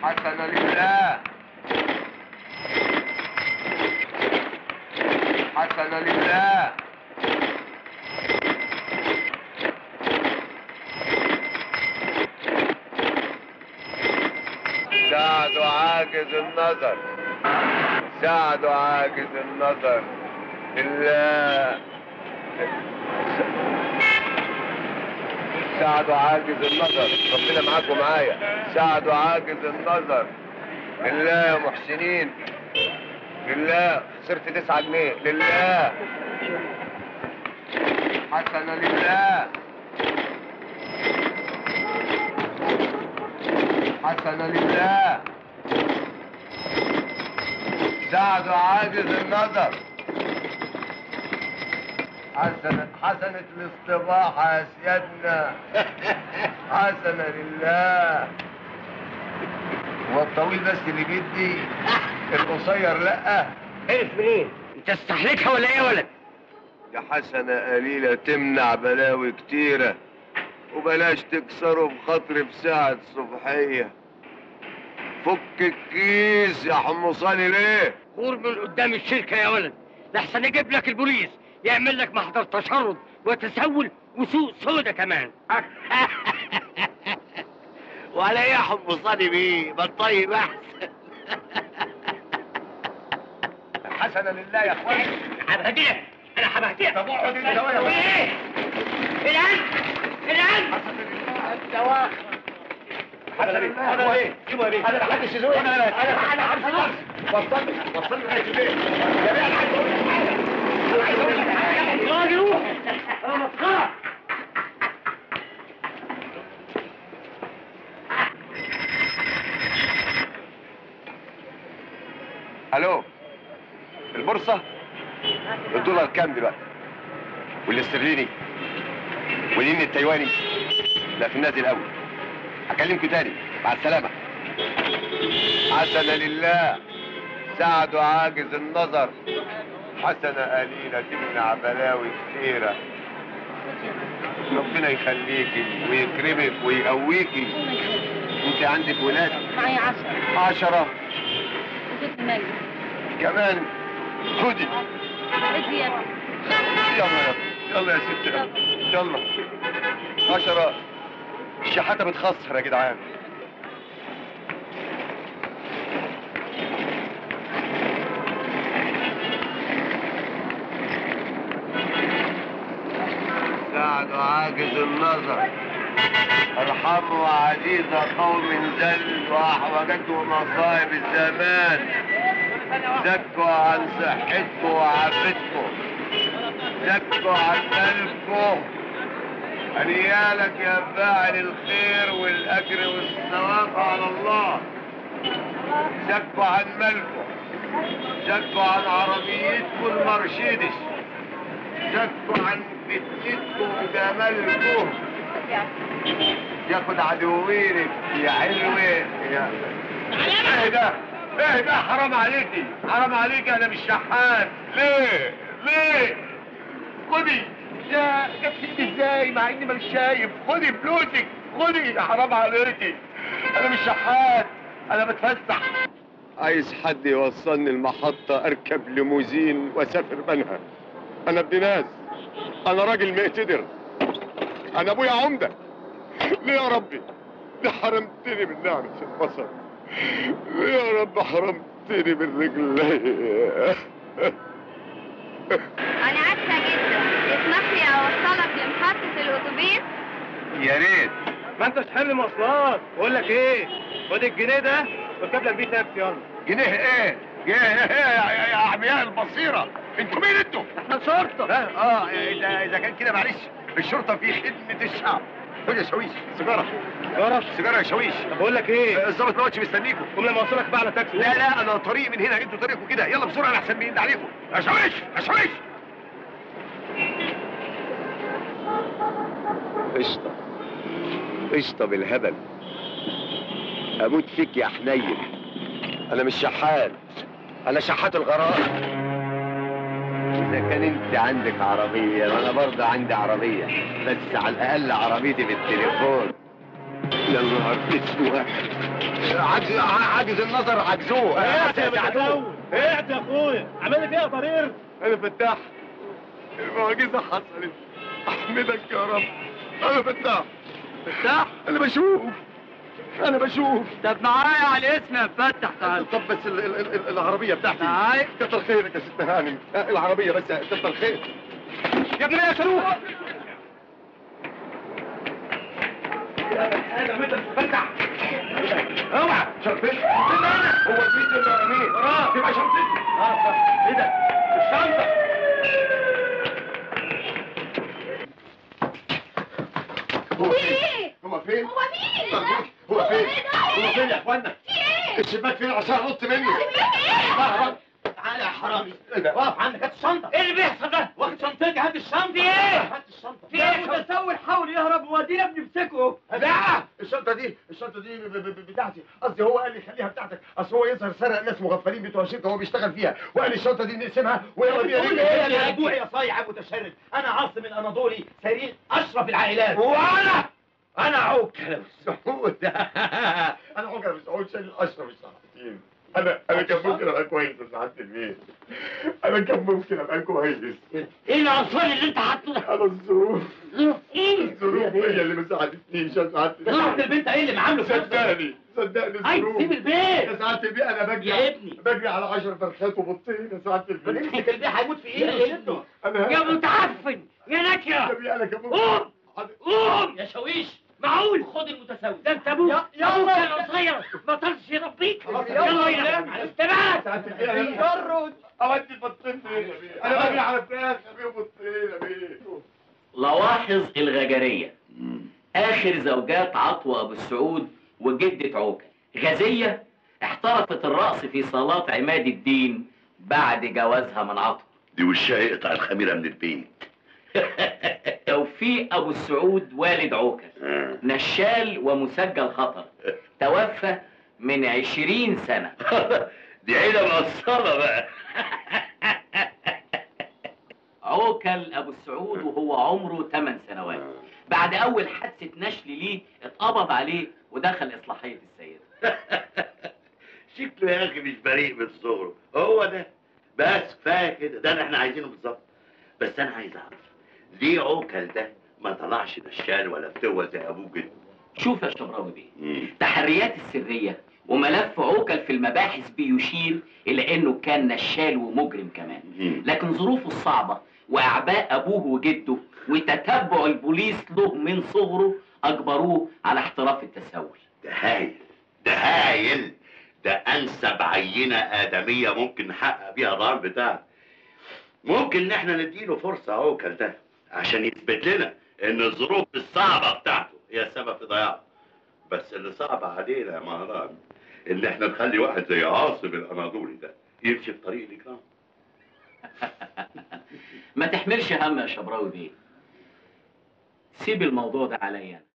حسن لله حسن لله سعد عاجز النظر سعد عاجز النظر لله سعد عاجز النظر ربنا معاكم معايا سعد عاجز النظر لله يا محسنين لله صرت تسعة جنيه لله حسن لله حسن لله سعد عاجز النظر حسنة حسنة الاصطباح يا سيادنا حسنة لله هو الطويل بس اللي بيدي القصير لا عرف منين؟ انت استحليتها ولا ايه يا ولد؟ يا حسنة قليلة تمنع بلاوي كتيرة وبلاش تكسروا بخاطري في ساعة صبحية فك الكيس يا حمصاني ليه؟ غور من قدام الشركة يا ولد لحسن يجيب لك البوليس يعمل لك محضر تشرد وتسول وسوق سودا كمان وعلى ايه يا حمصاني بيه ما الطيب احسن حسنة لله يا اخوان هبهدلك انا هبهدلك طب اقعد انت ويا ايه؟ الان الان حسنة لله هو ايه؟ جيبوا ايه؟ انا محدش يزوق انا انا انا عارف نفسي وصلني وصلني لغاية البيت يا بيه انا عايز اقول لك حاجة انا عايز اقول لك حاجة يا راجل روح انا مسخرة الو البورصة الدولار كام دلوقتي والاسترليني والين التايواني لا في النازل قوي هكلمكم تاني مع السلامة حسنة لله سعد عاجز النظر حسنة قليلة تمنع بلاوي كتيرة ربنا يخليكي ويكرمك ويقويكي انت عندك ولاد معي عشرة عشرة وجبت ميت كمان خدي بدي يلا يا يلا يا ست يلا عشرة الشحاتة بتخسر يا جدعان سعد عاجز النظر ارحموا عزيز قوم ذل واحوجته مصائب الزمان زكوا عن صحتكم وعافتكم زكوا عن مالكم هنيالك يا فاعل الخير والاجر والثواب على الله زكوا عن مالكم زكوا عن عربيتكم المرشيدس زكوا عن فتنتكم وجمالكم ياخد عدوينك يا حلوة يا ايه ده ايه ده حرام عليكي حرام عليكي انا مش شحات ليه ليه خدي يا جت ايدي ازاي مع اني مش شايف خدي فلوسك خدي حرام عليكي انا مش شحات انا بتفسح عايز حد يوصلني المحطة اركب ليموزين واسافر منها انا ابن ناس انا راجل مقتدر انا ابويا عمدة ليه يا ربي ليه حرمتني من نعمة البصر ليه يا رب حرمتني من رجلي أنا عارفة جدا تسمح لي أوصلك لمحطة الأتوبيس يا ريت ما انتش حمل مواصلات بقول لك ايه خد الجنيه ده واركب لك بيه تاكسي يلا جنيه ايه؟ جنيه ايه يا, يا, يا اعمياء البصيرة انتوا مين انتوا؟ احنا شرطه اه, آه اذا اذا كان كده معلش الشرطة في خدمة الشعب خد يا شويش سيجارة جرس سيجارة يا شويش طب بقول لك ايه الظابط ما قعدش مستنيكم قوم لما اوصلك بقى على تاكسي لا لا انا طريق من هنا انتوا طريقكم كده يلا بسرعة انا احسن بيند عليكم يا شويش يا شويش قشطة قشطة بالهبل اموت فيك يا حنين انا مش شحات انا شحات الغرام اذا كان انت عندك عربية وانا برضه عندي عربية بس على الاقل عربيتي بالتليفون يا نهار اسود عجز عجز النظر عجزوه اقعد يا متكون اقعد يا اخويا عمل لي فيها ضرير انا فتاح المعجزه حصلت احمدك يا رب انا فتاح فتح انا بشوف انا بشوف طب معايا على اسم يا فتح تعال طب بس ال ال ال العربيه بتاعتي تعال كتر خيرك يا ست هانم آه، العربيه بس كتر خير يا ابني يا شروق اوعى شرطتي هو البيت اللي مين وراه يبقى شرطتي اه صح ايه ده الشنطه هو فين هو فين هو مين؟ هو فين هو فين يا اخوانا في ايه؟ الشباك فين عشان انط منه تعالى يا حرامي ايه ده واقف عندك هات الشنطه ايه اللي بيحصل ده؟ واخد شنطتي هات الشنطه في ايه؟ هات الشنطه في ايه متسول حاول يهرب وادينا بنمسكه لا الشنطه دي الشنطه دي ب- ب- ب- بتاعتي قصدي هو قال لي خليها بتاعتك اصل هو يظهر سرق ناس مغفلين بتوع الشركه هو بيشتغل فيها وقال لي الشنطه دي نقسمها ويلا بينا تقول نجري. ايه يا موضوع يا صايع متشرد انا عاصم الاناضولي سرير اشرف العائلات وانا انا عوكل مسعود انا عوكل مسعود شايل اشرف الصحفيين انا انا كان ممكن ابقى كويس يا سعاده البيت انا كان ممكن ابقى كويس ايه العنصري اللي انت حاطه ده؟ انا الظروف ظروف ايه؟ الظروف هي اللي ما ساعدتنيش يا سعاده صاحب البنت ايه اللي معامله في نفسه؟ صدقني صدقني عايز الظروف تسيب البيت يا سعاده البيت انا بجري يا ابني. بجري على 10 فرخات وبطين يا سعاده البيت امسك البيت هيموت في يا ايده ابني انا يا متعفن يا يا نكره ابني انا كان ممكن قوم قوم يا شويش معقول خد المتسول ده انت ابوك يا- يلا. ابوك كان قصير ما طلش يربيك خلاص، يلا يلا. يلا استبعد سعاده البيت انا جرد اودي البطين فين يا بيه انا بجري على فراخ يا بيه وبطين يا بيه لواحظ الغجرية آخر زوجات عطوة أبو السعود وجدة عوكل غزية احترفت الرقص في صالات عماد الدين بعد جوازها من عطوة دي وشها يقطع الخميره من البيت توفيق أبو السعود والد عوكل آه. نشال ومسجل خطر توفى من عشرين سنة دي عيله مقصره بقى عوكل أبو السعود وهو عمره 8 سنوات بعد أول حادثة نشل ليه اتقبض عليه ودخل إصلاحية السيدة شكله يا اخي مش بريء من صغره هو ده بس كفايه كده ده اللي احنا عايزينه بالظبط بس انا عايز اعرف ليه عوكل ده ما طلعش نشال ولا فتوه زي ابوه جد شوف يا شبراوي بيه تحريات السرية وملف عوكل في المباحث بيشير إلى إنه كان نشال ومجرم كمان لكن ظروفه الصعبة وأعباء أبوه وجده وتتبع البوليس له من صغره أجبروه على احتراف التسول ده هايل ده هايل ده انسب عينه ادميه ممكن نحقق بيها الرهان بتاعنا ممكن ان احنا نديله فرصه عوكل ده عشان يثبت لنا ان الظروف الصعبه بتاعته هي السبب في ضياعه بس اللي صعب علينا يا مهران ان احنا نخلي واحد زي عاصم الاناضولي ده يمشي في طريق الاكرام ما تحملش هم يا شبراوي بيه سيب الموضوع ده عليا